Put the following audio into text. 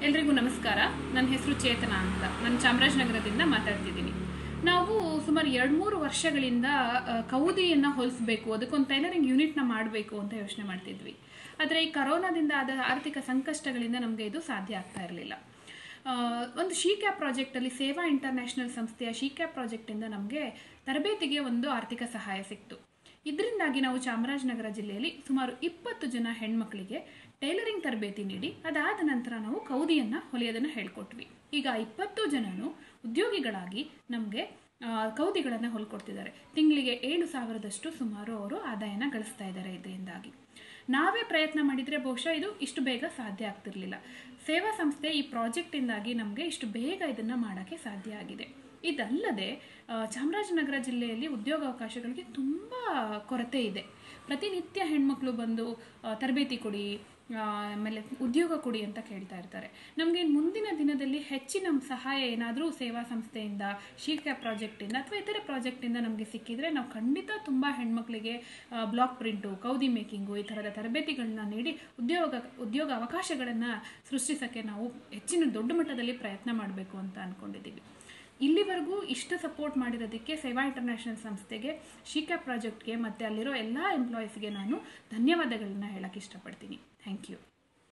ಎಲ್ರಿಗೂ ನಮಸ್ಕಾರ ನನ್ನ ಹೆಸರು ಚೇತನ ಅಂತ ನಾನು ಚಾಮರಾಜನಗರದಿಂದ ಮಾತಾಡ್ತಿದ್ದೀನಿ ನಾವು ಸುಮಾರು ಎರಡು ಮೂರು ವರ್ಷಗಳಿಂದ ಆ, ಕೌದಿಯನ್ನು ಹೊಲಿಸ್ಬೇಕು ಅದಕ್ಕೊಂದು ಟೈಲರಿಂಗ್ ಯೂನಿಟ್ನ ಮಾಡಬೇಕು ಅಂತ ಯೋಚನೆ ಮಾಡ್ತಿದ್ವಿ ಆದರೆ ಈ ಕರೋನಾದಿಂದ ಆದ ಆರ್ಥಿಕ ಸಂಕಷ್ಟಗಳಿಂದ ನಮಗೆ ಇದು ಸಾಧ್ಯ ಆಗ್ತಾ ಇರಲಿಲ್ಲ ಒಂದು ಶಿ ಕ್ಯಾಪ್ ಪ್ರಾಜೆಕ್ಟಲ್ಲಿ ಸೇವಾ ಇಂಟರ್ನ್ಯಾಷನಲ್ ಸಂಸ್ಥೆಯ ಶಿ ಕ್ಯಾಪ್ ಪ್ರಾಜೆಕ್ಟಿಂದ ನಮಗೆ ತರಬೇತಿಗೆ ಒಂದು ಆರ್ಥಿಕ ಸಹಾಯ ಸಿಕ್ತು ಇದರಿಂದಾಗಿ ನಾವು ಚಾಮರಾಜನಗರ ಜಿಲ್ಲೆಯಲ್ಲಿ ಸುಮಾರು ಇಪ್ಪತ್ತು ಜನ ಹೆಣ್ಮಕ್ಳಿಗೆ ಟೈಲರಿಂಗ್ ತರಬೇತಿ ನೀಡಿ ಅದಾದ ನಂತರ ನಾವು ಕೌದಿಯನ್ನು ಹೊಲಿಯೋದನ್ನು ಹೇಳ್ಕೊಟ್ವಿ ಈಗ ಇಪ್ಪತ್ತು ಜನನು ಉದ್ಯೋಗಿಗಳಾಗಿ ನಮಗೆ ಕೌದಿಗಳನ್ನು ಹೊಲ್ಕೊಡ್ತಿದ್ದಾರೆ ತಿಂಗಳಿಗೆ ಏಳು ಸಾವಿರದಷ್ಟು ಸುಮಾರು ಅವರು ಆದಾಯನ ಗಳಿಸ್ತಾ ಇದ್ದಾರೆ ಇದರಿಂದಾಗಿ ನಾವೇ ಪ್ರಯತ್ನ ಮಾಡಿದರೆ ಬಹುಶಃ ಇದು ಇಷ್ಟು ಬೇಗ ಸಾಧ್ಯ ಆಗ್ತಿರ್ಲಿಲ್ಲ ಸೇವಾ ಸಂಸ್ಥೆ ಈ ಪ್ರಾಜೆಕ್ಟಿಂದಾಗಿ ನಮಗೆ ಇಷ್ಟು ಬೇಗ ಇದನ್ನು ಮಾಡೋಕ್ಕೆ ಸಾಧ್ಯ ಆಗಿದೆ ಇದಲ್ಲದೆ ಆ, ಚಾಮರಾಜನಗರ ಜಿಲ್ಲೆಯಲ್ಲಿ ಉದ್ಯೋಗಾವಕಾಶಗಳಿಗೆ ತುಂಬ ಕೊರತೆ ಇದೆ ಪ್ರತಿನಿತ್ಯ ಹೆಣ್ಮಕ್ಳು ಬಂದು ಆ, ತರಬೇತಿ ಕೊಡಿ ಆ, ಆಮೇಲೆ ಉದ್ಯೋಗ ಕೊಡಿ ಅಂತ ಕೇಳ್ತಾ ಇರ್ತಾರೆ ನಮಗೆ ಮುಂದಿನ ದಿನದಲ್ಲಿ ಹೆಚ್ಚಿನ ಸಹಾಯ ಏನಾದರೂ ಸೇವಾ ಸಂಸ್ಥೆಯಿಂದ ಶೀರ್ಕ್ಯಾ ಪ್ರಾಜೆಕ್ಟಿಂದ ಅಥವಾ ಇತರೆ ಪ್ರಾಜೆಕ್ಟಿಂದ ನಮಗೆ ಸಿಕ್ಕಿದ್ರೆ ನಾವು ಖಂಡಿತ ತುಂಬ ಹೆಣ್ಮಕ್ಳಿಗೆ ಬ್ಲಾಕ್ ಪ್ರಿಂಟು ಕೌದಿ ಮೇಕಿಂಗು ಈ ಥರದ ತರಬೇತಿಗಳನ್ನ ನೀಡಿ ಉದ್ಯೋಗ ಉದ್ಯೋಗ ಅವಕಾಶಗಳನ್ನು ಸೃಷ್ಟಿಸೋಕ್ಕೆ ನಾವು ಹೆಚ್ಚಿನ ದೊಡ್ಡ ಮಟ್ಟದಲ್ಲಿ ಪ್ರಯತ್ನ ಮಾಡಬೇಕು ಅಂತ ಅಂದ್ಕೊಂಡಿದ್ದೀವಿ ಇಲ್ಲಿವರೆಗೂ ಇಷ್ಟು ಸಪೋರ್ಟ್ ಮಾಡಿರೋದಕ್ಕೆ ಸೇವಾ ಇಂಟರ್ನ್ಯಾಷನಲ್ ಸಂಸ್ಥೆಗೆ ಶಿಕಾ ಪ್ರಾಜೆಕ್ಟ್ಗೆ ಮತ್ತು ಅಲ್ಲಿರೋ ಎಲ್ಲ ಎಂಪ್ಲಾಯೀಸ್ಗೆ ನಾನು ಧನ್ಯವಾದಗಳನ್ನ ಹೇಳಕ್ಕೆ ಇಷ್ಟಪಡ್ತೀನಿ ಥ್ಯಾಂಕ್ ಯು